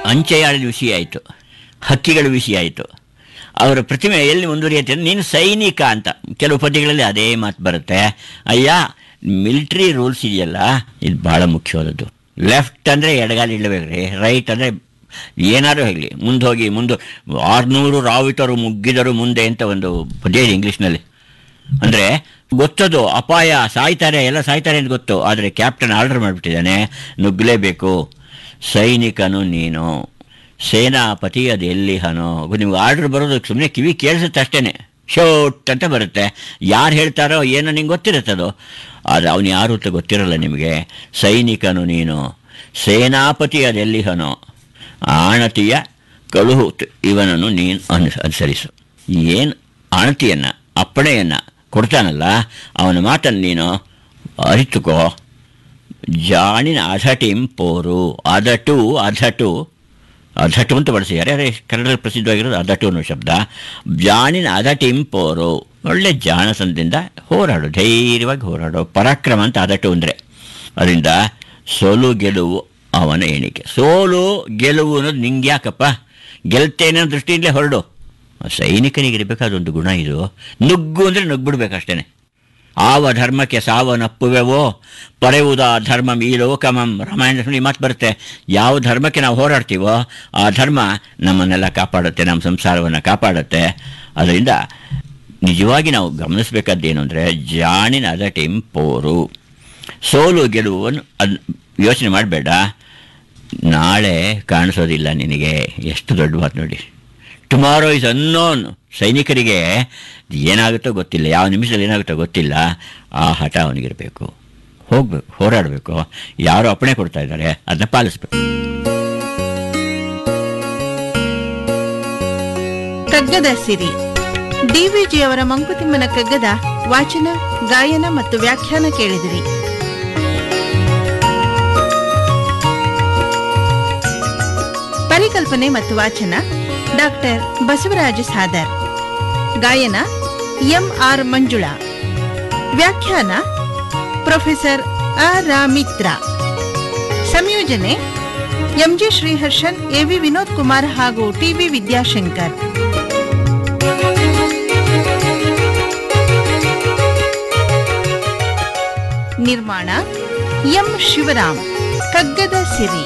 ಅಂಚೆಯಾಳದ ವಿಷಯ ಆಯಿತು ಹಕ್ಕಿಗಳ ವಿಷಯ ಆಯಿತು ಅವರ ಪ್ರತಿಮೆ ಎಲ್ಲಿ ಮುಂದುವರಿಯುತ್ತೆ ಅಂದ್ರೆ ನೀನು ಸೈನಿಕ ಅಂತ ಕೆಲವು ಪದ್ಯಗಳಲ್ಲಿ ಅದೇ ಮಾತು ಬರುತ್ತೆ ಅಯ್ಯ ಮಿಲಿಟ್ರಿ ರೂಲ್ಸ್ ಇದೆಯಲ್ಲ ಇದು ಭಾಳ ಮುಖ್ಯವಾದದ್ದು ಲೆಫ್ಟ್ ಅಂದರೆ ಎಡಗಾಲ ಇಡಬೇಕ್ರಿ ರೈಟ್ ಅಂದರೆ ಏನಾದರೂ ಹೇಗಲಿ ಮುಂದೆ ಹೋಗಿ ಮುಂದೆ ಆರುನೂರು ರಾವಿತರು ಮುಗ್ಗಿದರು ಮುಂದೆ ಅಂತ ಒಂದು ಪದ್ಯ ಇದೆ ಇಂಗ್ಲೀಷ್ನಲ್ಲಿ ಅಂದರೆ ಗೊತ್ತದು ಅಪಾಯ ಸಾಯ್ತಾರೆ ಎಲ್ಲ ಸಾಯ್ತಾರೆ ಅಂತ ಗೊತ್ತು ಆದರೆ ಕ್ಯಾಪ್ಟನ್ ಆರ್ಡರ್ ಮಾಡಿಬಿಟ್ಟಿದ್ದಾನೆ ನುಗ್ಗಲೇಬೇಕು ಸೈನಿಕನು ನೀನು ಸೇನಾಪತಿ ಅದು ಎಲ್ಲಿ ಹನೋ ನಿಮ್ಗೆ ಆರ್ಡರ್ ಬರೋದು ಸುಮ್ಮನೆ ಕಿವಿ ಕೇಳಿಸುತ್ತೆ ಅಷ್ಟೇ ಶೋಟ್ ಅಂತ ಬರುತ್ತೆ ಯಾರು ಹೇಳ್ತಾರೋ ಏನೋ ನಿಂಗೆ ಗೊತ್ತಿರುತ್ತದು ಆದರೆ ಅವನು ಯಾರು ಅಂತ ಗೊತ್ತಿರಲ್ಲ ನಿಮಗೆ ಸೈನಿಕನು ನೀನು ಸೇನಾಪತಿ ಅದೆಲ್ಲಿ ಹನೋ ಆಣತಿಯ ಕಳುಹು ಇವನನ್ನು ನೀನು ಅನು ಅನುಸರಿಸು ಏನು ಆಣತಿಯನ್ನು ಅಪ್ಪಣೆಯನ್ನು ಕೊಡ್ತಾನಲ್ಲ ಅವನ ಮಾತನ್ನು ನೀನು ಅರಿತುಕೋ ಜಾಣಿನ ಅಧಟಿಂ ಪೋರು ಅದಟು ಅಧಟು ಅಧಟು ಅಂತ ಬಳಸಿದ್ದಾರೆ ಅದೇ ಕನ್ನಡದಲ್ಲಿ ಪ್ರಸಿದ್ಧವಾಗಿರೋದು ಅದಟು ಅನ್ನೋ ಶಬ್ದ ಜಾಣಿನ ಅದಟಿಂ ಪೋರು ಒಳ್ಳೆ ಜಾಣಸನದಿಂದ ಹೋರಾಡು ಧೈರ್ಯವಾಗಿ ಹೋರಾಡು ಪರಾಕ್ರಮ ಅಂತ ಅದಟು ಅಂದರೆ ಅದರಿಂದ ಸೋಲು ಗೆಲುವು ಅವನ ಎಣಿಕೆ ಸೋಲು ಗೆಲುವು ಅನ್ನೋದು ನಿಂಗೆ ಯಾಕಪ್ಪ ಗೆಲ್ತೇನೆ ಅನ್ನೋ ದೃಷ್ಟಿಯಿಂದಲೇ ಹೊರಡು ಸೈನಿಕನಿಗೆ ಇರಬೇಕಾದೊಂದು ಗುಣ ಇದು ನುಗ್ಗು ಅಂದರೆ ನುಗ್ಬಿಡ್ಬೇಕಷ್ಟೇ ಆವ ಧರ್ಮಕ್ಕೆ ಸಾವನ್ನಪ್ಪುವೆವೋ ಪರೆಯುವುದ ಧರ್ಮಂ ಈ ಲೋಕಮಂ ರಾಮಾಯಣದಲ್ಲಿ ಮಾತು ಬರುತ್ತೆ ಯಾವ ಧರ್ಮಕ್ಕೆ ನಾವು ಹೋರಾಡ್ತೀವೋ ಆ ಧರ್ಮ ನಮ್ಮನ್ನೆಲ್ಲ ಕಾಪಾಡುತ್ತೆ ನಮ್ಮ ಸಂಸಾರವನ್ನು ಕಾಪಾಡುತ್ತೆ ಅದರಿಂದ ನಿಜವಾಗಿ ನಾವು ಗಮನಿಸಬೇಕಾದ್ದೇನು ಅಂದರೆ ಜಾಣಿನ ಅದಟಿಂ ಪೋರು ಸೋಲು ಗೆಲುವನ್ನು ಅದು ಯೋಚನೆ ಮಾಡಬೇಡ ನಾಳೆ ಕಾಣಿಸೋದಿಲ್ಲ ನಿನಗೆ ಎಷ್ಟು ದೊಡ್ಡ ಮಾತು ನೋಡಿ ಟುಮಾರೋ ಇಸ್ ಅನ್ನೋನ್ ಸೈನಿಕರಿಗೆ ಏನಾಗುತ್ತೋ ಗೊತ್ತಿಲ್ಲ ಯಾವ ನಿಮಿಷದಲ್ಲಿ ಏನಾಗುತ್ತೋ ಗೊತ್ತಿಲ್ಲ ಆ ಹಠ ಅವನಿಗಿರಬೇಕು ಹೋಗ್ಬೇಕು ಹೋರಾಡಬೇಕು ಯಾರು ಅಪ್ಪಣೆ ಕೊಡ್ತಾ ಇದ್ದಾರೆ ಅದನ್ನ ಪಾಲಿಸ್ಬೇಕು ಕಗ್ಗದ ಸಿರಿ ಡಿವಿಜಿಯವರ ಮಂಕುತಿಮ್ಮನ ಕಗ್ಗದ ವಾಚನ ಗಾಯನ ಮತ್ತು ವ್ಯಾಖ್ಯಾನ ಕೇಳಿದಿರಿ ಪರಿಕಲ್ಪನೆ ಮತ್ತು ವಾಚನ ಡಾಕ್ಟರ್ ಬಸವರಾಜ ಸಾದರ್ ಗಾಯನ ಎಂ ಆರ್ ಮಂಜುಳಾ ವ್ಯಾಖ್ಯಾನ ಪ್ರೊಫೆಸರ್ ಅ ರಾಮಿತ್ರ ಸಂಯೋಜನೆ ಎಂಜಿ ಶ್ರೀಹರ್ಷನ್ ಎವಿ ವಿನೋದ್ ಕುಮಾರ್ ಹಾಗೂ ಟಿವಿ ವಿದ್ಯಾಶಂಕರ್ ನಿರ್ಮಾಣ ಎಂ ಶಿವರಾಮ್ ಕಗ್ಗದ ಸಿರಿ